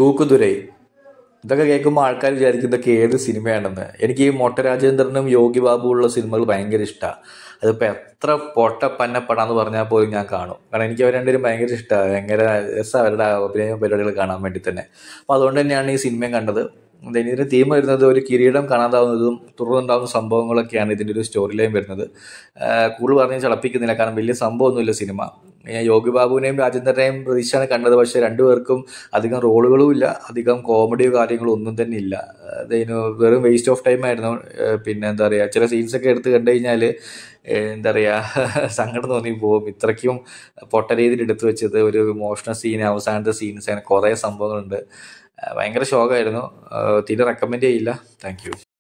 തൂക്കുതുരൈ ഇതൊക്കെ കേൾക്കുമ്പോൾ ആൾക്കാർ വിചാരിക്കും ഇതൊക്കെ ഏത് സിനിമയാണെന്ന് എനിക്ക് ഈ മൊട്ട രാജേന്ദ്രനും യോഗി ബാബു ഉള്ള സിനിമകൾ ഭയങ്കര ഇഷ്ടമാണ് അതിപ്പോൾ എത്ര പൊട്ട പന്ന പടാന്ന് പറഞ്ഞാൽ പോലും ഞാൻ കാണും കാരണം എനിക്ക് അവർ രണ്ടുപേരും ഭയങ്കര ഇഷ്ടമാണ് ഭയങ്കര രസമാണ് അവരുടെ അഭിനയ പരിപാടികൾ കാണാൻ വേണ്ടി തന്നെ അപ്പോൾ അതുകൊണ്ട് തന്നെയാണ് ഈ സിനിമയും കണ്ടത് then ഇതിന്റെ തീം വരുന്നത് ഒരു കിരീടം കാണാതാവുന്നതും തുടർന്നുണ്ടാകുന്ന സംഭവങ്ങളൊക്കെയാണ് ഇതിൻ്റെ ഒരു സ്റ്റോറി ലൈൻ വരുന്നത് ആഹ് കൂടുതൽ പറഞ്ഞ് ചളപ്പിക്കുന്നില്ല കാരണം വലിയ സംഭവമൊന്നുമില്ല സിനിമ ഞാൻ യോഗി ബാബുവിനെയും രാജേന്ദ്രനെയും പ്രതീക്ഷയാണ് കണ്ടത് പക്ഷേ രണ്ടുപേർക്കും അധികം റോളുകളും ഇല്ല അധികം കോമഡിയോ കാര്യങ്ങളോ ഒന്നും തന്നെ ഇല്ല അതിന് വെറും വേസ്റ്റ് ഓഫ് ടൈം ആയിരുന്നു ആഹ് പിന്നെ എന്താ പറയുക ചില സീൻസൊക്കെ എടുത്ത് കണ്ടു കഴിഞ്ഞാൽ എന്താ പറയുക സങ്കടം തോന്നി പോകും ഇത്രയ്ക്കും പൊട്ട രീതിയിൽ എടുത്തു വെച്ചത് ഒരു ഇമോഷണൽ സീൻ അവസാനത്തെ സീൻസ് അങ്ങനെ കുറേ സംഭവങ്ങളുണ്ട് ആഹ് ഭയങ്കര ഷോക്കായിരുന്നു തീരെ റെക്കമെൻഡ് ചെയ്യില്ല താങ്ക് യു